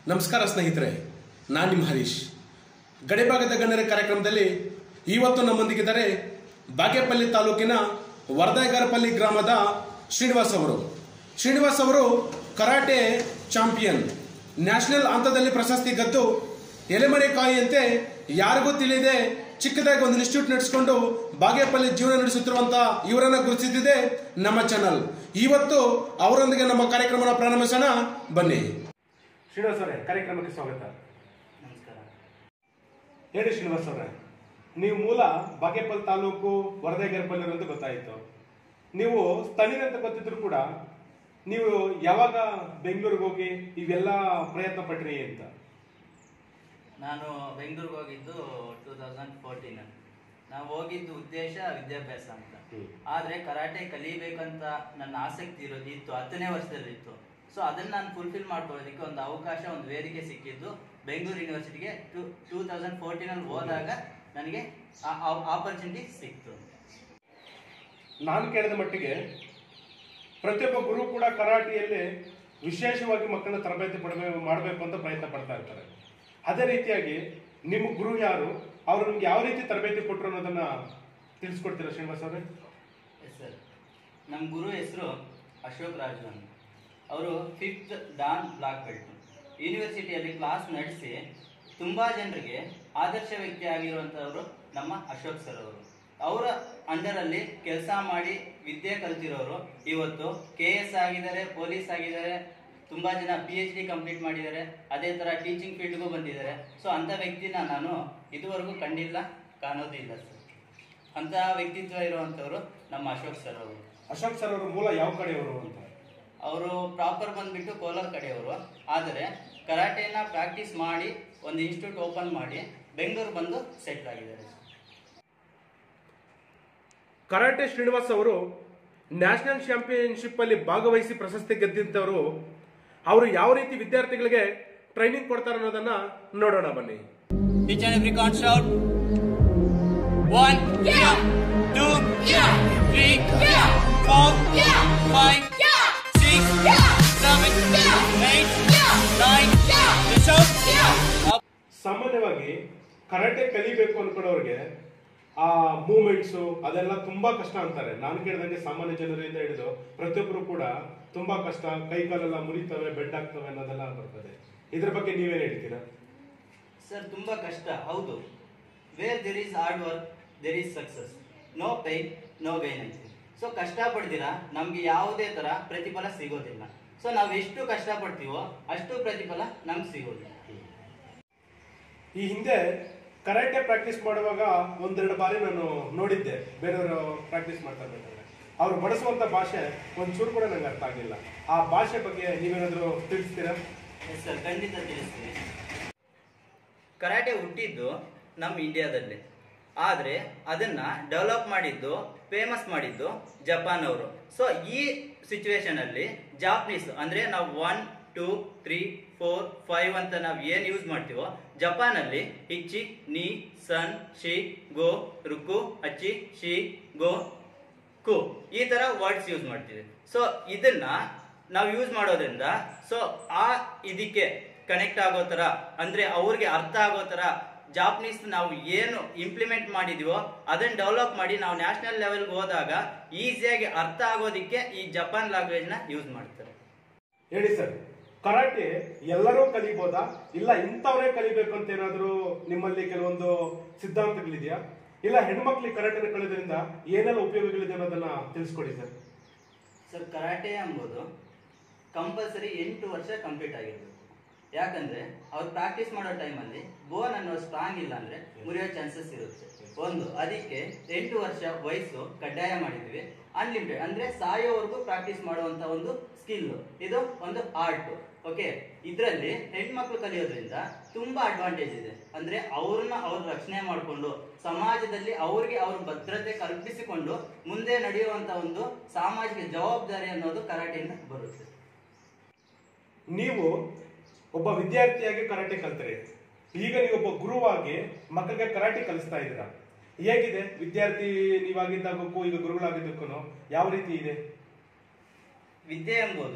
ನಮಸ್ಕಾರ ಸ್ನೇಹಿತರೆ ನಾನು ನಿಮ್ಮ ಹರೀಶ್ ಗಡಿಭಾಗದ ಗಣ್ಯರ ಕಾರ್ಯಕ್ರಮದಲ್ಲಿ ಇವತ್ತು ನಮ್ಮೊಂದಿಗಿದ್ದಾರೆ ಬಾಗೇಪಲ್ಲಿ ತಾಲೂಕಿನ ವರದಾಯಗಾರಪಲ್ಲಿ ಗ್ರಾಮದ ಶ್ರೀನಿವಾಸ್ ಅವರು ಶ್ರೀನಿವಾಸ್ ಅವರು ಕರಾಟೆ ಚಾಂಪಿಯನ್ ನ್ಯಾಷನಲ್ ಹಂತದಲ್ಲಿ ಪ್ರಶಸ್ತಿ ಗೆದ್ದು ಎಲೆಮರೆ ಕಾಯಿಯಂತೆ ಯಾರಿಗೂ ತಿಳಿಯದೆ ಚಿಕ್ಕದಾಗಿ ಒಂದು ಇನ್ಸ್ಟಿಟ್ಯೂಟ್ ನಡೆಸಿಕೊಂಡು ಬಾಗೇಪಲ್ಲಿ ಜೀವನ ನಡೆಸುತ್ತಿರುವಂತ ಇವರನ್ನ ಗುರುತಿಸಿದೆ ನಮ್ಮ ಚಾನಲ್ ಇವತ್ತು ಅವರೊಂದಿಗೆ ನಮ್ಮ ಕಾರ್ಯಕ್ರಮನ ಪ್ರಾರಂಭಿಸೋಣ ಬನ್ನಿ ಶ್ರೀನಿವಾಸ್ ಅವರೇ ಕಾರ್ಯಕ್ರಮಕ್ಕೆ ಸ್ವಾಗತ ನಮಸ್ಕಾರ ಹೇಳಿ ಶ್ರೀನಿವಾಸ್ ಅವರೇ ನೀವು ಮೂಲ ಬಾಗೇಪಲ್ಲಿ ತಾಲೂಕು ವರದಗೆರಪಲ್ಲಿ ಅಂತ ಗೊತ್ತಾಯಿತು ನೀವು ಸ್ಥಳೀಯ ಅಂತ ಗೊತ್ತಿದ್ರು ಕೂಡ ನೀವು ಯಾವಾಗ ಬೆಂಗಳೂರಿಗೆ ಹೋಗಿ ಇವೆಲ್ಲ ಪ್ರಯತ್ನ ಪಟ್ರಿ ಅಂತ ನಾನು ಬೆಂಗಳೂರಿಗೆ ಹೋಗಿದ್ದು ಟೂ ತೌಸಂಡ್ ಫೋರ್ಟೀನ್ ನಾವು ಹೋಗಿದ್ದು ಉದ್ದೇಶ ವಿದ್ಯಾಭ್ಯಾಸ ಅಂತ ಆದ್ರೆ ಕರಾಟೆ ಕಲಿಬೇಕಂತ ನನ್ನ ಆಸಕ್ತಿ ಇರೋದು ಇತ್ತು ಹತ್ತನೇ ವರ್ಷದಲ್ಲಿ ಇತ್ತು ಸೊ ಅದನ್ನ ನಾನು ಫುಲ್ಫಿಲ್ ಮಾಡ್ಕೊಳ್ಳೋದಕ್ಕೆ ಒಂದು ಅವಕಾಶ ಒಂದು ವೇದಿಕೆ ಸಿಕ್ಕಿದ್ದು ಬೆಂಗಳೂರು ಯೂನಿವರ್ಸಿಟಿಗೆ ಟೂ ಟೂ ತೌಸಂಡ್ ಫೋರ್ಟೀನಲ್ಲಿ ಹೋದಾಗ ನನಗೆ ಆಪರ್ಚುನಿಟಿ ಸಿಕ್ತು ನಾನು ಕೇಳಿದ ಮಟ್ಟಿಗೆ ಪ್ರತಿಯೊಬ್ಬ ಗುರು ಕೂಡ ಕರಾಟೆಯಲ್ಲಿ ವಿಶೇಷವಾಗಿ ಮಕ್ಕಳನ್ನ ತರಬೇತಿ ಪಡಬೇಕು ಮಾಡಬೇಕು ಅಂತ ಪ್ರಯತ್ನ ಪಡ್ತಾ ಇರ್ತಾರೆ ಅದೇ ರೀತಿಯಾಗಿ ನಿಮ್ಮ ಗುರು ಯಾರು ಅವರು ನಿಮ್ಗೆ ಯಾವ ರೀತಿ ತರಬೇತಿ ಕೊಟ್ಟರು ಅನ್ನೋದನ್ನ ತಿಳಿಸ್ಕೊಡ್ತೀರಾ ಶ್ರೀನಿವಾಸ್ ಅವರೇ ಎಸ್ ಸರ್ ನಮ್ಮ ಗುರು ಹೆಸರು ಅಶೋಕ್ ರಾಜು ಅಂತ ಅವರು ಫಿಫ್ತ್ ಡಾನ್ ಬ್ಲಾಕ್ ಬೆಲ್ಟ್ ಯೂನಿವರ್ಸಿಟಿಯಲ್ಲಿ ಕ್ಲಾಸ್ ನಡೆಸಿ ತುಂಬ ಜನರಿಗೆ ಆದರ್ಶ ವ್ಯಕ್ತಿ ಆಗಿರುವಂಥವರು ನಮ್ಮ ಅಶೋಕ್ ಸರ್ ಅವರು ಅವರ ಅಂಡರಲ್ಲಿ ಕೆಲಸ ಮಾಡಿ ವಿದ್ಯೆ ಕಲ್ತಿರೋರು ಇವತ್ತು ಕೆ ಎಸ್ ಆಗಿದ್ದಾರೆ ಪೊಲೀಸ್ ಆಗಿದ್ದಾರೆ ತುಂಬಾ ಜನ ಪಿ ಎಚ್ ಡಿ ಕಂಪ್ಲೀಟ್ ಮಾಡಿದ್ದಾರೆ ಅದೇ ತರ ಟೀಚಿಂಗ್ ಫೀಲ್ಡ್ಗೂ ಬಂದಿದ್ದಾರೆ ಸೊ ಅಂತ ವ್ಯಕ್ತಿನ ನಾನು ಇದುವರೆಗೂ ಕಂಡಿಲ್ಲ ಕಾಣೋದು ಇಲ್ಲ ಸರ್ ಅಂತ ವ್ಯಕ್ತಿತ್ವ ಇರುವಂತವರು ನಮ್ಮ ಅಶೋಕ್ ಸರ್ ಅವರು ಅಶೋಕ್ ಸರ್ ಅವರ ಮೂಲ ಯಾವ ಕಡೆಯವರು ಅಂತ ಅವರು ಪ್ರಾಪರ್ ಬಂದ್ಬಿಟ್ಟು ಕೋಲಾರ ಕಡೆಯವರು ಆದರೆ ಕರಾಟೆನ ಪ್ರಾಕ್ಟೀಸ್ ಮಾಡಿ ಒಂದು ಇನ್ಸ್ಟಿಟ್ಯೂಟ್ ಓಪನ್ ಮಾಡಿ ಬೆಂಗಳೂರು ಬಂದು ಸೆಟ್ಲ್ ಆಗಿದ್ದಾರೆ ಕರಾಟೆ ಶ್ರೀನಿವಾಸ್ ಅವರು ನ್ಯಾಷನಲ್ ಚಾಂಪಿಯನ್ಶಿಪ್ ಅಲ್ಲಿ ಭಾಗವಹಿಸಿ ಪ್ರಶಸ್ತಿ ಗೆದ್ದಿದ್ದವರು ಅವರು ಯಾವ ರೀತಿ ವಿದ್ಯಾರ್ಥಿಗಳಿಗೆ ಟ್ರೈನಿಂಗ್ ಕೊಡ್ತಾರೆ ಅನ್ನೋದನ್ನ ನೋಡೋಣ ಬನ್ನಿ Each and every count shout. One, yeah. two, yeah. three, yeah. four, yeah. five, yeah. six, yeah. seven, yeah. eight, yeah. nine, yeah. The shout, yeah. Up. ಸಾಮಾನ್ಯವಾಗಿ ಕರಾಟೆ ಕಲಿಬೇಕು ಅನ್ಕೊಳ್ಳೋರಿಗೆ ಆ ಮೂಮೆಂಟ್ಸು ಅದೆಲ್ಲ ತುಂಬಾ ಕಷ್ಟ ಅಂತಾರೆ ನಾನು ಕೇಳಿದಂಗೆ ಸಾಮಾನ್ಯ ಜನರಿಂದ ಹಿಡಿದು ಪ್ರತಿಯೊಬ್ಬರು ಕೂಡ ತುಂಬಾ ಕಷ್ಟ ಕೈ ಕಾಲೆಲ್ಲ ಮುರಿತವೆ ಬೆಡ್ ಆಗ್ತವೆ ಅನ್ನೋದೆಲ್ಲ ಬರ್ತದೆ ಇದ್ರ ಬಗ್ಗೆ ನೀವೇನ್ ಹೇಳ್ತೀರಾ ಸರ್ ತುಂಬಾ ಕಷ್ಟ ಹೌದು where there is hard work there is success no pain no gain ಅಂತೀವಿ ಸೊ ಕಷ್ಟ ಪಡ್ದಿರಾ ನಮ್ಗೆ ಯಾವುದೇ ತರ ಪ್ರತಿಫಲ ಸಿಗೋದಿಲ್ಲ ಸೊ ನಾವು ಎಷ್ಟು ಕಷ್ಟ ಪಡ್ತೀವೋ ಅಷ್ಟು ಪ್ರತಿಫಲ ನಮ್ಗೆ ಸಿಗೋದಿಲ್ಲ ಈ ಹಿಂದೆ ಕರಾಟೆ ಪ್ರಾಕ್ಟೀಸ್ ಮಾಡುವಾಗ ಒಂದೆರಡು ಬಾರಿ ನಾನು ನೋಡಿದ್ದೆ ಬೇರೆಯವರು ಪ್ರಾಕ್ಟೀಸ್ ಮಾಡ್ತಾ ಇರ್ಬೇಕಾದ್ರೆ ಅವ್ರು ಬಳಸುವಂತ ಭಾಷೆ ಒಂಚೂರು ಕೂಡ ನಂಗೆ ಅರ್ಥ ಆಗಿಲ್ಲ ಆ ಭಾಷೆ ಬಗ್ಗೆ ನೀವೇನಾದ್ರೂ ತಿಳಿಸ್ತೀರಾ ಎಸ್ ಸರ್ ಖಂಡಿತ ತಿಳಿಸ್ತೀನಿ ಕರಾಟೆ ಹುಟ್ಟಿದ್ದು ನಮ್ಮ ಇಂಡಿಯಾದಲ್ಲಿ ಆದರೆ ಅದನ್ನ ಡೆವಲಪ್ ಮಾಡಿದ್ದು ಫೇಮಸ್ ಮಾಡಿದ್ದು ಜಪಾನ್ ಅವರು ಸೊ ಈ ಸಿಚುವೇಶನ್ ಅಲ್ಲಿ ಜಾಪನೀಸ್ ಅಂದ್ರೆ ನಾವು one two three four five ಅಂತ ನಾವು ಏನು ಯೂಸ್ ಮಾಡ್ತೀವೋ ಜಪಾನಲ್ಲಿ ಇಚ್ಚಿ ನೀ ಸನ್ ಶಿ ಗೋ ರುಕು ಅಚ್ಚಿ ಶಿ ಗೋ ಕು ಈ ತರ ವರ್ಡ್ಸ್ ಯೂಸ್ ಮಾಡ್ತೀವಿ ಸೊ ಇದನ್ನ ನಾವು ಯೂಸ್ ಮಾಡೋದ್ರಿಂದ ಸೊ ಆ ಇದಕ್ಕೆ ಕನೆಕ್ಟ್ ಆಗೋ ತರ ಅಂದ್ರೆ ಅವ್ರಿಗೆ ಅರ್ಥ ಆಗೋ ತರ ಜಾಪನೀಸ್ ನಾವು ಏನು ಇಂಪ್ಲಿಮೆಂಟ್ ಮಾಡಿದೀವೋ ಅದನ್ನ ಡೆವಲಪ್ ಮಾಡಿ ನಾವು ನ್ಯಾಷನಲ್ ಲೆವೆಲ್ಗೆ ಹೋದಾಗ ಈಸಿಯಾಗಿ ಅರ್ಥ ಆಗೋದಿಕ್ಕೆ ಈ ಜಪಾನ್ ಲ್ಯಾಂಗ್ವೇಜ್ ನ ಯೂಸ್ ಮಾಡ್ತಾರೆ ಹೇಳಿ ಸರ್ ಕರಾಟೆ ಎಲ್ಲರೂ ಕಲಿಬೋದಾ ಇಲ್ಲ ಇಂಥವರೇ ಕಲಿಬೇಕು ಅಂತ ಏನಾದ್ರೂ ನಿಮ್ಮಲ್ಲಿ ಕೆಲವೊಂದು ಸಿದ್ಧಾಂತಗಳಿದೆಯಾ ಇಲ್ಲ ಹೆಣ್ಮಕ್ಳಿಗೆ ಕರಾಟೆನ ಕಲಿಯೋದ್ರಿಂದ ಏನೆಲ್ಲ ಉಪಯೋಗಗಳಿದೆ ಅನ್ನೋದನ್ನ ತಿಳಿಸ್ಕೊಡಿ ಸರ್ ಸರ್ ಕರಾಟೆ ಎಂಬುದು ಕಂಪಲ್ಸರಿ ಎಂಟು ವರ್ಷ ಕಂಪ್ಲೀಟ್ ಆಗಿರ್ಬೇಕು ಯಾಕಂದ್ರೆ ಅವ್ರು ಪ್ರಾಕ್ಟೀಸ್ ಮಾಡೋ ಟೈಮಲ್ಲಿ ಬೋನ್ ಅನ್ನೋ ಸ್ಟ್ರಾಂಗ್ ಇಲ್ಲ ಅಂದ್ರೆ ಮುರಿಯೋ ಚಾನ್ಸಸ್ ಇರುತ್ತೆ ಒಂದು ಅದಕ್ಕೆ ಎಂಟು ವರ್ಷ ವಯಸ್ಸು ಕಡ್ಡಾಯ ಮಾಡಿದ್ವಿ ಅನ್ಲಿಮಿಟೆಡ್ ಅಂದ್ರೆ ಸಾಯೋವರೆಗೂ ಪ್ರಾಕ್ಟೀಸ್ ಮಾಡುವಂತ ಒಂದು ಸ್ಕಿಲ್ ಇದು ಒಂದು ಆರ್ಟ್ ಓಕೆ ಇದರಲ್ಲಿ ಹೆಣ್ಮಕ್ಳು ಕಲಿಯೋದ್ರಿಂದ ತುಂಬಾ ಅಡ್ವಾಂಟೇಜ್ ಇದೆ ಅಂದ್ರೆ ಅವ್ರನ್ನ ಅವ್ರ ರಕ್ಷಣೆ ಮಾಡಿಕೊಂಡು ಸಮಾಜದಲ್ಲಿ ಅವ್ರಿಗೆ ಅವ್ರ ಭದ್ರತೆ ಕಲ್ಪಿಸಿಕೊಂಡು ಮುಂದೆ ನಡೆಯುವಂತ ಒಂದು ಸಾಮಾಜಿಕ ಜವಾಬ್ದಾರಿ ಅನ್ನೋದು ಕರಾಟೆಯಿಂದ ಬರುತ್ತೆ ನೀವು ಒಬ್ಬ ವಿದ್ಯಾರ್ಥಿಯಾಗಿ ಕರಾಟೆ ಕಲ್ತ್ರಿ ಈಗ ನೀವು ಒಬ್ಬ ಗುರುವಾಗಿ ಮಕ್ಕಳಿಗೆ ಕರಾಟೆ ಕಲಿಸ್ತಾ ಇದ್ದೀರಾ ಹೇಗಿದೆ ವಿದ್ಯಾರ್ಥಿ ನೀವಾಗಿದ್ದಾಗಕ್ಕೂ ಈಗ ಗುರುಗಳಾಗಿದ್ದಕ್ಕೂ ಯಾವ ರೀತಿ ಇದೆ ವಿದ್ಯೆ ಎಂಬುದು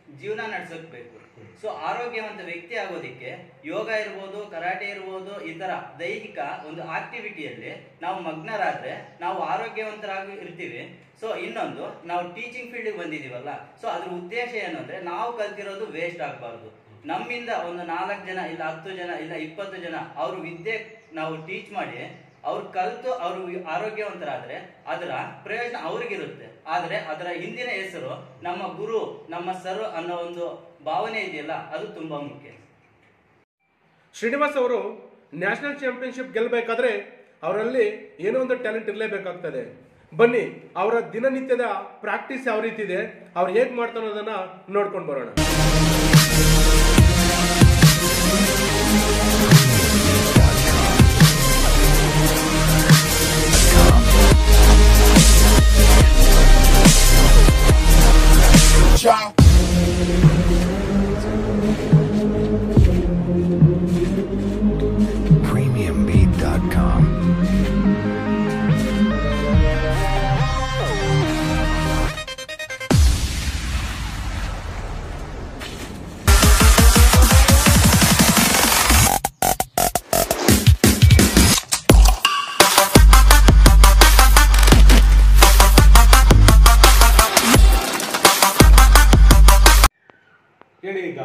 ಜೀವನ ನಡ್ಸಕ್ ಬೇಕು ಸೊ ಆರೋಗ್ಯವಂತ ವ್ಯಕ್ತಿ ಆಗೋದಿಕ್ಕೆ ಯೋಗ ಇರ್ಬೋದು ಕರಾಟೆ ಇರ್ಬೋದು ಈ ತರ ದೈಹಿಕ ಒಂದು ಆಕ್ಟಿವಿಟಿಯಲ್ಲಿ ನಾವು ಮಗ್ನರಾದ್ರೆ ನಾವು ಆರೋಗ್ಯವಂತರಾಗಿ ಇರ್ತೀವಿ ಸೊ ಇನ್ನೊಂದು ನಾವು ಟೀಚಿಂಗ್ ಫೀಲ್ಡ್ ಬಂದಿದೀವಲ್ಲ ಸೊ ಅದ್ರ ಉದ್ದೇಶ ಏನು ಅಂದ್ರೆ ನಾವು ಕಲ್ತಿರೋದು ವೇಸ್ಟ್ ಆಗಬಾರ್ದು ನಮ್ಮಿಂದ ಒಂದು ನಾಲ್ಕು ಜನ ಇಲ್ಲ ಹತ್ತು ಜನ ಇಲ್ಲ ಇಪ್ಪತ್ತು ಜನ ಅವ್ರ ವಿದ್ಯೆ ನಾವು ಟೀಚ್ ಮಾಡಿ ಅವ್ರು ಕಲ್ತು ಅವರು ಆರೋಗ್ಯವಂತರಾದ್ರೆ ಅದರ ಪ್ರಯೋಜನ ಅವ್ರಿಗಿರುತ್ತೆ ಆದ್ರೆ ಅದರ ಹಿಂದಿನ ಹೆಸರು ನಮ್ಮ ಗುರು ನಮ್ಮ ಸರ್ ಅನ್ನೋ ಒಂದು ಭಾವನೆ ಇದೆಯಲ್ಲ ಅದು ತುಂಬಾ ಮುಖ್ಯ ಶ್ರೀನಿವಾಸ್ ಅವರು ನ್ಯಾಷನಲ್ ಚಾಂಪಿಯನ್ಶಿಪ್ ಗೆಲ್ಲಬೇಕಾದ್ರೆ ಅವರಲ್ಲಿ ಏನೋ ಒಂದು ಟ್ಯಾಲೆಂಟ್ ಇರಲೇಬೇಕಾಗ್ತದೆ ಬನ್ನಿ ಅವರ ದಿನನಿತ್ಯದ ಪ್ರಾಕ್ಟೀಸ್ ಯಾವ ರೀತಿ ಇದೆ ಅವ್ರು ಹೇಗ್ ಮಾಡ್ತಾರೋ ಅನ್ನೋದನ್ನ ನೋಡ್ಕೊಂಡು ಬರೋಣ Ciao. Premiumbeat.com. ಹೇಳಿ ಈಗ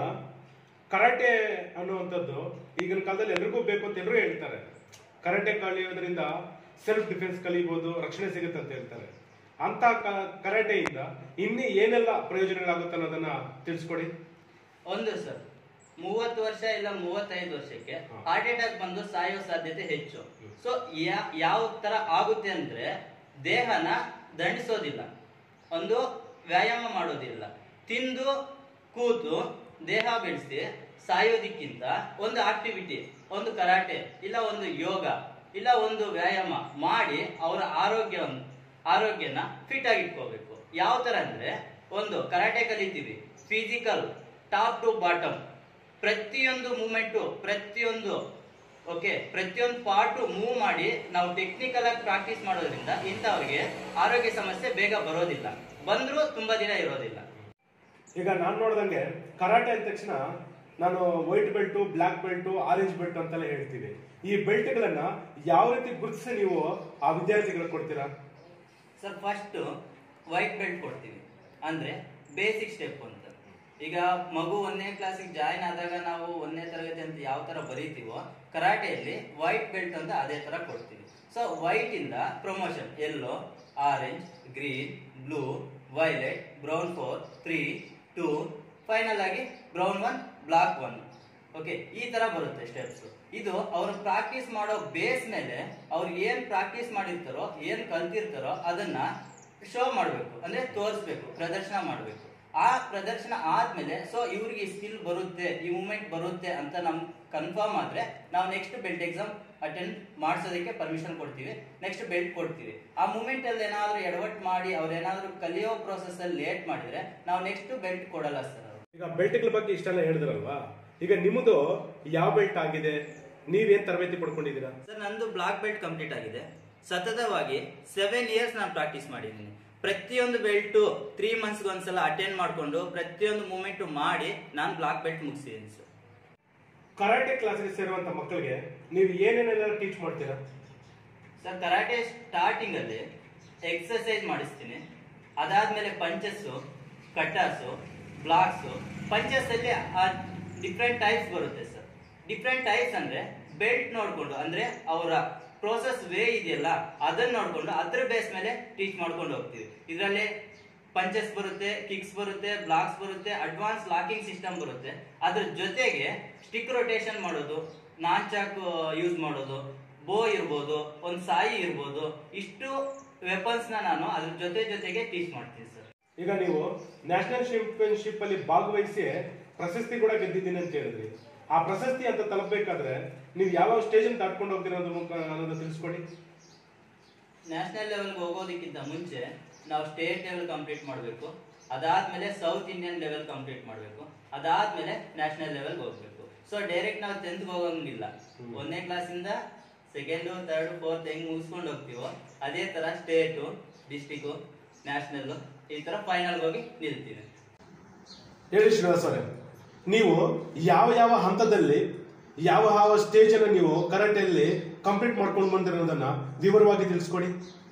ಕರಾಟೆ ಅನ್ನುವಂಥದ್ದು ಈಗಿನ ಕಾಲದಲ್ಲಿ ಎಲ್ರಿಗೂ ಬೇಕು ಅಂತ ಎಲ್ಲರೂ ಹೇಳ್ತಾರೆ ಕರಾಟೆ ಕಲಿಯೋದ್ರಿಂದ ಸೆಲ್ಫ್ ಡಿಫೆನ್ಸ್ ಕಲಿಬಹುದು ರಕ್ಷಣೆ ಸಿಗುತ್ತೆ ಅಂತ ಹೇಳ್ತಾರೆ ಅಂತ ಕ- ಕರಾಟೆಯಿಂದ ಇನ್ನೂ ಏನೆಲ್ಲ ಪ್ರಯೋಜನಗಳಾಗುತ್ತೆ ಅನ್ನೋದನ್ನ ತಿಳಿಸ್ಕೊಡಿ ಒಂದು ಸರ್ ಮೂವತ್ತು ವರ್ಷ ಇಲ್ಲ ಮೂವತ್ತೈದು ವರ್ಷಕ್ಕೆ ಹಾ. ಹಾರ್ಟ್ ಅಟ್ಯಾಕ್ ಬಂದು ಸಾಯೋ ಸಾಧ್ಯತೆ ಹೆಚ್ಚು ಸೊ ಯಾವ ತರ ಆಗುತ್ತೆ ಅಂದ್ರೆ ದೇಹನ ದಂಡಿಸೋದಿಲ್ಲ ಒಂದು ವ್ಯಾಯಾಮ ಮಾಡೋದಿಲ್ಲ ತಿಂದು ಕೂತು ದೇಹ ಬೆಳೆಸಿ ಸಾಯೋದಿಕ್ಕಿಂತ ಒಂದು ಆಕ್ಟಿವಿಟಿ ಒಂದು ಕರಾಟೆ ಇಲ್ಲ ಒಂದು ಯೋಗ ಇಲ್ಲ ಒಂದು ವ್ಯಾಯಾಮ ಮಾಡಿ ಅವರ ಆರೋಗ್ಯ ಆರೋಗ್ಯನ ಫಿಟ್ ಆಗಿ ಇಟ್ಕೋಬೇಕು ಯಾವ ತರ ಅಂದ್ರೆ ಒಂದು ಕರಾಟೆ ಕಲಿತೀವಿ ಫಿಸಿಕಲ್ ಟಾಪ್ ಟು ಬಾಟಮ್ ಪ್ರತಿಯೊಂದು ಮೂಮೆಂಟು ಪ್ರತಿಯೊಂದು ಓಕೆ ಪ್ರತಿಯೊಂದು ಪಾರ್ಟು ಮೂವ್ ಮಾಡಿ ನಾವು ಟೆಕ್ನಿಕಲ್ ಆಗಿ ಪ್ರಾಕ್ಟೀಸ್ ಮಾಡೋದ್ರಿಂದ ಇಂಥವ್ರಿಗೆ ಆರೋಗ್ಯ ಸಮಸ್ಯೆ ಬೇಗ ಬರೋದಿಲ್ಲ ಬಂದ್ರೂ ತುಂಬಾ ದಿನ ಇರೋದಿಲ್ಲ ಈಗ ನಾನು ನೋಡ್ದಂಗೆ ಕರಾಟೆ ಅಂದ ತಕ್ಷಣ ನಾನು white belt black belt orange belt ಅಂತೆಲ್ಲ ಹೇಳ್ತೀವಿ ಈ ಬೆಲ್ಟ್ಗಳನ್ನ ಯಾವ ರೀತಿ ಗುರುತಿಸಿ ನೀವು ಆ ವಿದ್ಯಾರ್ಥಿಗಳಿಗೆ ಕೊಡ್ತೀರಾ ಸರ್ ಫಸ್ಟ್ ವೈಟ್ ಬೆಲ್ಟ್ ಕೊಡ್ತೀವಿ ಅಂದ್ರೆ ಬೇಸಿಕ್ ಸ್ಟೆಪ್ ಅಂತ ಈಗ ಮಗು ಒಂದನೇ ಕ್ಲಾಸಿಗೆ ಜಾಯಿನ್ ಆದಾಗ ನಾವು ಒಂದನೇ ತರಗತಿ ಅಂತ ಯಾವ ತರ ಬರೀತೀವೋ ಕರಾಟೆಯಲ್ಲಿ ವೈಟ್ ಬೆಲ್ಟ್ ಅಂತ ಅದೇ ತರ ಕೊಡ್ತೀವಿ ಸೊ ವೈಟ್ ಇಂದ promotion yellow orange green blue violet brown four three two final ಆಗಿ brown one black one okay ಈ ತರ ಬರುತ್ತೆ ಸ್ಟೆಪ್ಸ್ ಇದು ಅವರು ಪ್ರಾಕ್ಟೀಸ್ ಮಾಡೋ ಬೇಸ್ ಮೇಲೆ ಅವ್ರು ಏನ್ ಪ್ರಾಕ್ಟೀಸ್ ಮಾಡಿರ್ತಾರೋ ಏನ್ ಕಲ್ತಿರ್ತಾರೋ ಅದನ್ನ ಶೋ ಮಾಡಬೇಕು ಅಂದ್ರೆ ತೋರಿಸ್ಬೇಕು ಪ್ರದರ್ಶನ ಮಾಡಬೇಕು ಆ ಪ್ರದರ್ಶನ ಆದ್ಮೇಲೆ ಸೊ ಇವ್ರಿಗೆ ಈ ಸ್ಕಿಲ್ ಬರುತ್ತೆ ಈ ಮೂಮೆಂಟ್ ಬರುತ್ತೆ ಅಂತ ನಮ್ ಕನ್ಫರ್ಮ್ ಆದ್ರೆ ನಾವು ನೆಕ್ಸ್ಟ್ ಬೆಲ್ಟ್ ಎಕ್ಸಾಮ್ ಅಟೆಂಡ್ ಮಾಡಿಸೋದಕ್ಕೆ ಪರ್ಮಿಷನ್ ಕೊಡ್ತೀವಿ ನೆಕ್ಸ್ಟ್ ಬೆಲ್ಟ್ ಕೊಡ್ತೀವಿ ಆ ಮೂಮೆಂಟ್ ಅಲ್ಲಿ ಏನಾದ್ರು ಎಡವಟ್ ಮಾಡಿ ಅವ್ರು ಏನಾದ್ರು ಕಲಿಯೋ ಪ್ರೋಸೆಸ್ ಅಲ್ಲಿ ಲೇಟ್ ಮಾಡಿದ್ರೆ ನಾವು ನೆಕ್ಸ್ಟ್ ಬೆಲ್ಟ್ ಕೊಡಲ್ಲ ಸರ್ ಈಗ ಬೆಲ್ಟ್ಗಳ ಬಗ್ಗೆ ಇಷ್ಟೆಲ್ಲ ಹೇಳಿದ್ರಲ್ವಾ ಈಗ ನಿಮ್ಮದು ಯಾವ ಬೆಲ್ಟ್ ಆಗಿದೆ ನೀವೇನ್ ತರಬೇತಿ ಪಡ್ಕೊಂಡಿದ್ದೀರಾ ಸರ್ ನಂದು ಬ್ಲಾಕ್ ಬೆಲ್ಟ್ ಕಂಪ್ಲೀಟ್ ಆಗಿದೆ ಸತತವಾಗಿ ಸೆವೆನ್ ಇಯರ್ಸ್ ನಾನು ಪ್ರಾಕ್ಟೀಸ್ ಮಾಡಿದ್ದೀನಿ ಪ್ರತಿಯೊಂದು ಬೆಲ್ಟು ತ್ರೀ ಮಂತ್ಸ್ಗೆ ಒಂದ್ಸಲ ಅಟೆಂಡ್ ಮಾಡಿಕೊಂಡು ಪ್ರತಿಯೊಂದು ಮೂಮೆಂಟು ಮಾಡಿ ನಾನು ಬ್ಲಾಕ್ ಬೆಲ್ಟ್ ಮುಗಿಸಿದ್ದೀನಿ ಸರ್ ಕರಾಟೆ ಕ್ಲಾಸ್ಗೆ ಸೇರುವಂತ ಮಕ್ಕಳಿಗೆ ನೀವು ಏನೇನೆಲ್ಲ ಟೀಚ್ ಮಾಡ್ತೀರಾ ಸರ್ ಕರಾಟೆ ಸ್ಟಾರ್ಟಿಂಗ್ ಅಲ್ಲಿ ಎಕ್ಸರ್ಸೈಸ್ ಮಾಡಿಸ್ತೀನಿ ಅದಾದ್ಮೇಲೆ ಪಂಚಸ್ಸು ಕಟ್ಟಾಸು ಬ್ಲಾಕ್ಸು ಪಂಚಸ್ ಅಲ್ಲಿ ಡಿಫ್ರೆಂಟ್ ಟೈಪ್ಸ್ ಬರುತ್ತೆ ಸರ್ ಡಿಫ್ರೆಂಟ್ ಟೈಪ್ಸ್ ಅಂದ್ರೆ ಬೆಲ್ಟ್ ನೋಡ್ಕೊಂಡು ಅಂದ್ರೆ ಅವರ ಪ್ರೋಸೆಸ್ ವೇ ಇದೆಯಲ್ಲ ಅದನ್ನ ನೋಡ್ಕೊಂಡು ಅದ್ರ ಬೇಸ್ ಮೇಲೆ ಟೀಚ್ ಮಾಡ್ಕೊಂಡು ಹೋಗ್ತೀವಿ ಇದರಲ್ಲಿ ಪಂಚಸ್ ಬರುತ್ತೆ ಕಿಕ್ಸ್ ಬರುತ್ತೆ ಬ್ಲಾಕ್ಸ್ ಬರುತ್ತೆ ಅಡ್ವಾನ್ಸ್ ಲಾಕಿಂಗ್ ಸಿಸ್ಟಮ್ ಬರುತ್ತೆ ಅದ್ರ ಜೊತೆಗೆ ಸ್ಟಿಕ್ ರೊಟೇಷನ್ ಮಾಡೋದು ನಾನ್ ಚಾಕ್ ಯೂಸ್ ಮಾಡೋದು ಬೋ ಇರ್ಬೋದು ಒಂದು ಸಾಯಿ ಇರ್ಬೋದು ಇಷ್ಟು ವೆಪನ್ಸ್ ನ ನಾನು ಅದ್ರ ಜೊತೆ ಜೊತೆಗೆ ಟೀಚ್ ಮಾಡ್ತೀನಿ ಸರ್ ಈಗ ನೀವು ನ್ಯಾಷನಲ್ ಚಾಂಪಿಯನ್ಶಿಪ್ ಅಲ್ಲಿ ಭಾಗವಹಿಸಿ ಪ್ರಶಸ್ತಿ ಕೂಡ ಗೆದ್ದಿದ್ದೀನಿ ಅಂತ ಹೇಳಿದ್ರಿ ಆ ಪ್ರಶಸ್ತಿ ಅಂತ ತಲುಪಬೇಕಾದ್ರೆ ನೀವು ಯಾವ ಸ್ಟೇಜ್ ದಾಟ್ಕೊಂಡು ಹೋಗ್ತೀರಾ ಅನ್ನೋದ್ರ ಮುಖ ಅನ್ನೋದನ್ನ ತಿಳಿಸ್ಕೊಡಿ ನ್ಯಾಷನಲ್ ಲೆವೆಲ್ಗೆ ಹೋಗೋದಕ್ಕಿಂತ ಮುಂಚೆ ನಾವು ಸ್ಟೇಟ್ ಲೆವೆಲ್ ಕಂಪ್ಲೀಟ್ ಮಾಡಬೇಕು ಅದಾದ್ಮೇಲೆ ಸೌತ್ ಇಂಡಿಯನ್ ಲೆವೆಲ್ ಕಂಪ್ಲೀಟ್ ಮಾಡಬೇಕು ಅದಾದ್ಮೇಲೆ ನ್ಯಾಷನಲ್ ಲೆವೆಲ್ಗೆ ಹೋಗ್ಬೇಕು ಸೊ ಡೈರೆಕ್ಟ್ ನಾವು ಟೆಂತ್ಗೆ ಹೋಗಂಗಿಲ್ಲ ಒಂದನೇ ಕ್ಲಾಸಿಂದ ಸೆಕೆಂಡು ಥರ್ಡ್ ಫೋರ್ತ್ ಹೆಂಗ್ ಮುಗಿಸ್ಕೊಂಡು ಹೋಗ್ತೀವೋ ಅದೇ ತರ ಸ್ಟೇಟು ಡಿಸ್ಟಿಕ್ಕು ನ್ಯಾಷನಲ್ ಈ ತರ ಫೈನಲ್ ಹೋಗಿ ನಿಲ್ತೀವಿ ಹೇಳಿ ಶ್ರೀನಿವಾಸ್ ಅವರೇ ನೀವು ಯಾವ ಯಾವ ಹಂತದಲ್ಲಿ ಯಾವ ಯಾವ ಸ್ಟೇಜ್ ಅನ್ನು ನೀವು ಕರಾಟೆಯಲ್ಲಿ ಕಂಪ್ಲೀಟ್ ಮಾಡ್ಕೊಂಡು ಬಂದಿರೋದನ್ನ ವಿವರವಾಗಿ ತಿಳಿಸ್ಕೊಡಿ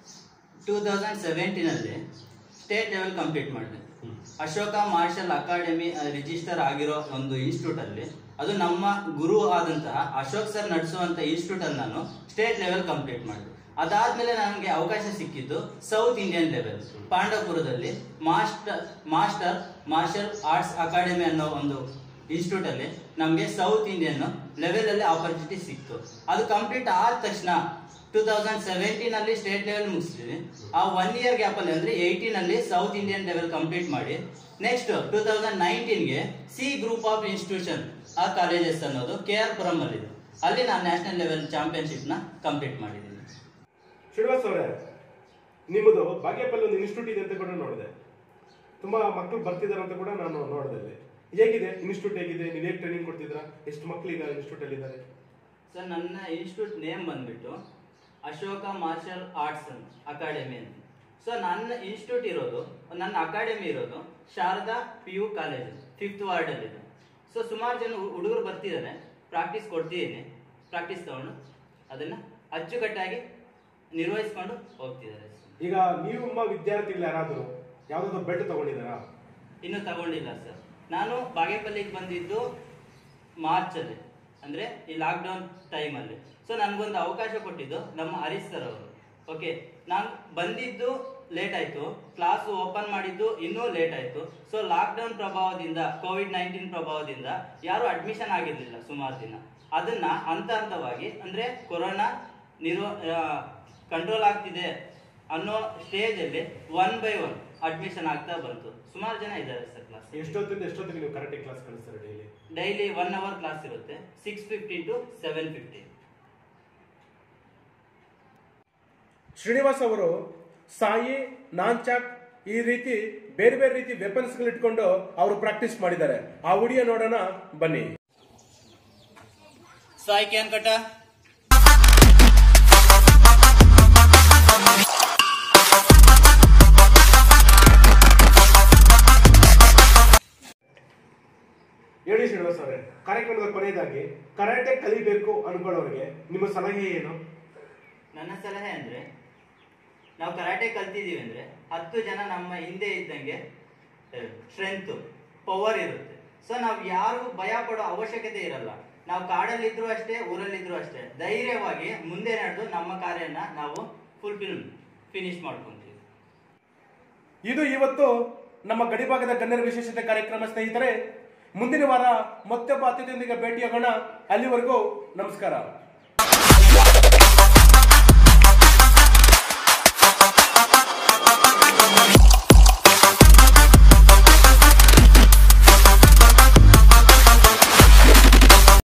ಟೂ ತೌಸಂಡ್ ಸೆವೆಂಟೀನಲ್ಲಿ ಸ್ಟೇಟ್ ಲೆವೆಲ್ ಕಂಪ್ಲೀಟ್ ಮಾಡಿದೆ ಅಶೋಕ ಮಾರ್ಷಲ್ ಅಕಾಡೆಮಿ ರಿಜಿಸ್ಟರ್ ಆಗಿರೋ ಒಂದು ಇನ್ಸ್ಟಿಟ್ಯೂಟ್ ಅಲ್ಲಿ ಅದು ನಮ್ಮ ಗುರು ಆದಂತಹ ಅಶೋಕ್ ಸರ್ ನಡೆಸುವಂತ ಇನ್ಸ್ಟಿಟ್ಯೂಟ್ ಅಲ್ಲಿ ನಾನು ಸ್ಟೇಟ್ ಲೆವೆಲ್ ಕಂಪ್ಲೀಟ್ ಮಾಡಿದೆ ಅದಾದ್ಮೇಲೆ ನನಗೆ ಅವಕಾಶ ಸಿಕ್ಕಿದ್ದು ಸೌತ್ ಇಂಡಿಯನ್ ಲೆವೆಲ್ ಪಾಂಡವಪುರದಲ್ಲಿ master master martial arts academy ಅನ್ನೋ ಒಂದು ಇನ್ಸ್ಟಿಟ್ಯೂಟ್ ಅಲ್ಲಿ ನಮಗೆ ಸೌತ್ ಇಂಡಿಯನ್ ಲೆವೆಲ್ ಅಲ್ಲಿ ಆಪರ್ಚುನಿಟಿ ಸಿಕ್ತು ಅದು ಕಂಪ್ಲೀಟ್ ಆದ ತಕ್ಷಣ ಟೂ ತೌಸಂಡ್ ಸೆವೆಂಟೀನ್ ಅಲ್ಲಿ ಸ್ಟೇಟ್ ಲೆವೆಲ್ ಮುಗಿಸ್ತೀವಿ ಆ ಒನ್ ಇಯರ್ ಗ್ಯಾಪ್ ಅಲ್ಲಿ ಅಂದ್ರೆ ಏಯ್ಟೀನ್ ಅಲ್ಲಿ ಸೌತ್ ಇಂಡಿಯನ್ ಲೆವೆಲ್ ಕಂಪ್ಲೀಟ್ ಮಾಡಿ ನೆಕ್ಸ್ಟ್ ಟೂ ತೌಸಂಡ್ ನೈನ್ಟೀನ್ಗೆ ಸಿ ಗ್ರೂಪ್ ಆಫ್ ಇನ್ಸ್ಟಿಟ್ಯೂಷನ್ ಆ ಕಾಲೇಜಸ್ ಅನ್ನೋದು ಕೆ ಆರ್ ಪುರಂ ಅಲ್ಲಿ ಅಲ್ಲಿ ನಾನು ನ್ಯಾಷನಲ್ ಲೆವೆಲ್ ಚಾಂಪಿಯನ್ಶಿಪ್ ನ ಕಂಪ್ಲೀಟ್ ಮಾಡಿದ್ದೀನಿ ಶ್ರೀನಿವಾಸ್ ಅವರೇ ನಿಮ್ಮದು ಬಾಗೇಪಲ್ಲಿ ಒಂದು ಇನ್ಸ್ಟಿಟ್ಯೂಟ್ ಇದೆ ಅಂತ ಕೂಡ ನೋಡಿದೆ ತುಂಬಾ ಮಕ್ಕಳು ಬರ್ತಿದ್ದಾರೆ ಅಂತ ಕೂಡ ನಾನು ನೋಡಿದೆ ಅಲ್ಲಿ ಹೇಗಿದೆ ಇನ್ಸ್ಟಿಟ್ಯೂಟ್ ಹೇಗಿದೆ ನೀವು ಹೇಗೆ ಟ್ರೈನಿಂಗ್ ಕೊಡ್ತಿದ್ದೀರಾ ಎಷ್ಟು ಮಕ್ಕಳು ಈಗ ಇನ್ಸ್ಟಿಟ್ಯೂಟ್ ಅಲ್ಲಿ ಇದ್ದಾರೆ ಸರ್ ನನ್ನ ಇನ್ಸ್ಟಿಟ್ಯೂಟ್ ನೇಮ್ ಬಂದ್ಬಿಟ್ಟು ಅಶೋಕ ಮಾರ್ಷಲ್ ಆರ್ಟ್ಸ್ ಅಕಾಡೆಮಿ ಅಂತ ಸೊ ನನ್ನ ಇನ್ಸ್ಟಿಟ್ಯೂಟ್ ಇರೋದು ನನ್ನ ಅಕಾಡೆಮಿ ಇರೋದು Sharada P U college fifth ward ಅಲ್ಲಿ ಇದೆ ಸೊ ಸುಮಾರು ಜನ ಹುಡುಗರು ಬರ್ತಿದ್ದಾರೆ ಪ್ರಾಕ್ಟೀಸ್ ಕೊಡ್ತಿದ್ದೀನಿ ಪ್ರಾಕ್ಟೀಸ್ ತಗೊಂಡು ಅದನ್ನ ಅಚ್ಚುಕಟ್ಟಾಗಿ ನಿರ್ವಹಿಸ್ಕೊಂಡು ಹೋಗ್ತಿದ್ದಾರೆ ಈಗ ನೀವು ನಿಮ್ಮ ವಿದ್ಯಾರ್ಥಿಗಳು ಯಾರಾದರೂ ಯಾವ್ದಾದ್ರು ಬೆಡ್ ತಗೊಂಡಿದ್ದಾರಾ ಇನ್ನು ತಗೊಂಡಿಲ್ಲ ಸರ್ ನಾನು ಬಾಗೇಪಲ್ಲಿಗೆ ಬಂದಿದ್ದು ಮಾರ್ಚ್ ಅಲ್ಲಿ ಅಂದ್ರೆ ಈ ಲಾಕ್ಡೌನ್ ಟೈಮ್ ಅಲ್ಲಿ ಸೊ ನನ್ಗೊಂದು ಅವಕಾಶ ಕೊಟ್ಟಿದ್ದು ನಮ್ಮ ಹರೀಶ್ ಸರ್ ಅವರು ಓಕೆ ನಾನು ಬಂದಿದ್ದು ಲೇಟ್ ಆಯ್ತು ಕ್ಲಾಸ್ ಓಪನ್ ಮಾಡಿದ್ದು ಇನ್ನೂ ಲೇಟ್ ಆಯ್ತು ಸೊ ಲಾಕ್ಡೌನ್ ಪ್ರಭಾವದಿಂದ ಕೋವಿಡ್ ನೈನ್ಟೀನ್ ಪ್ರಭಾವದಿಂದ ಯಾರು ಅಡ್ಮಿಷನ್ ಆಗಿರ್ಲಿಲ್ಲ ಸುಮಾರು ದಿನ ಅದನ್ನ ಹಂತ ಹಂತವಾಗಿ ಅಂದ್ರೆ ಕೊರೋನಾ ನಿರೋ ಕಂಟ್ರೋಲ್ ಆಗ್ತಿದೆ ಅನ್ನೋ ಸ್ಟೇಜ್ ಅಲ್ಲಿ ಒನ್ ಬೈ ಒನ್ ಅಡ್ಮಿಷನ್ ಆಗ್ತಾ ಬಂತು ಸುಮಾರು ಜನ ಇದ್ದಾರೆ ಸರ್ ಕ್ಲಾಸ್ ಎಷ್ಟೊತ್ತಿಂದ ಎಷ್ಟೊತ್ತಿಗೆ ನೀವು ಕರಾಟೆ ಕ್ಲಾಸ್ ಕಳಿಸ್ತಾರೆ daily daily one hour class ಇರುತ್ತೆ six fifty to seven fifty Srinivas ಅವರು ಸಾಯಿ ನಾನ್ಚಾಕ್ ಈ ರೀತಿ ಬೇರೆ ಬೇರೆ ರೀತಿ ವೆಪನ್ಸ್ ಇಟ್ಕೊಂಡು ಅವರು ಪ್ರಾಕ್ಟೀಸ್ ಮಾಡಿದ್ದಾರೆ ಆ ವಿಡಿಯೋ ನೋಡೋಣ ಬನ್ನಿ ಸಾಯಿ ಕ್ಯಾನ್ ಕಟ ಹೇಳಿ ಶ್ರೀನಿವಾಸ್ ಅವರೇ ಕಾರ್ಯಕ್ರಮದ ಕೊನೆಯದಾಗಿ ಕರಾಟೆ ಕಲಿಬೇಕು ಅನ್ಕೊಳ್ಳೋರಿಗೆ ನಿಮ್ಮ ಸಲಹೆ ಏನು ನನ್ನ ಸಲಹೆ ಅಂದ್ರೆ ನಾವು ಕರಾಟೆ ಕಲ್ತಿದೀವಿ ಅಂದ್ರೆ ಹತ್ತು ಜನ ನಮ್ಮ ಹಿಂದೆ ಇದ್ದಂಗೆ ಸ್ಟ್ರೆಂತ್ ಪವರ್ ಇರುತ್ತೆ ಸೊ ನಾವು ಯಾರು ಭಯ ಪಡೋ ಅವಶ್ಯಕತೆ ಇರಲ್ಲ ನಾವು ಕಾಡಲ್ಲಿದ್ರು ಅಷ್ಟೇ ಊರಲ್ಲಿದ್ರು ಅಷ್ಟೇ ಧೈರ್ಯವಾಗಿ ಮುಂದೆ ನಡೆದು ನಮ್ಮ ಕಾರ್ಯನ ನಾವು ಫುಲ್ಫಿಲ್ ಫಿನಿಶ್ ಮಾಡ್ಕೊಂತೀವಿ ಇದು ಇವತ್ತು ನಮ್ಮ ಗಡಿಭಾಗದ ಗಣ್ಯರ ವಿಶೇಷತೆ ಕಾರ್ಯಕ್ರಮ ಸ್ನೇಹಿತರೆ ಮುಂದಿನ ವಾರ ಮತ್ತೊಬ್ಬ ಅತಿಥಿಯೊಂದಿಗೆ ಭೇಟಿಯಾಗೋಣ ಅಲ್ಲಿವರೆಗೂ ನಮಸ್ಕಾರ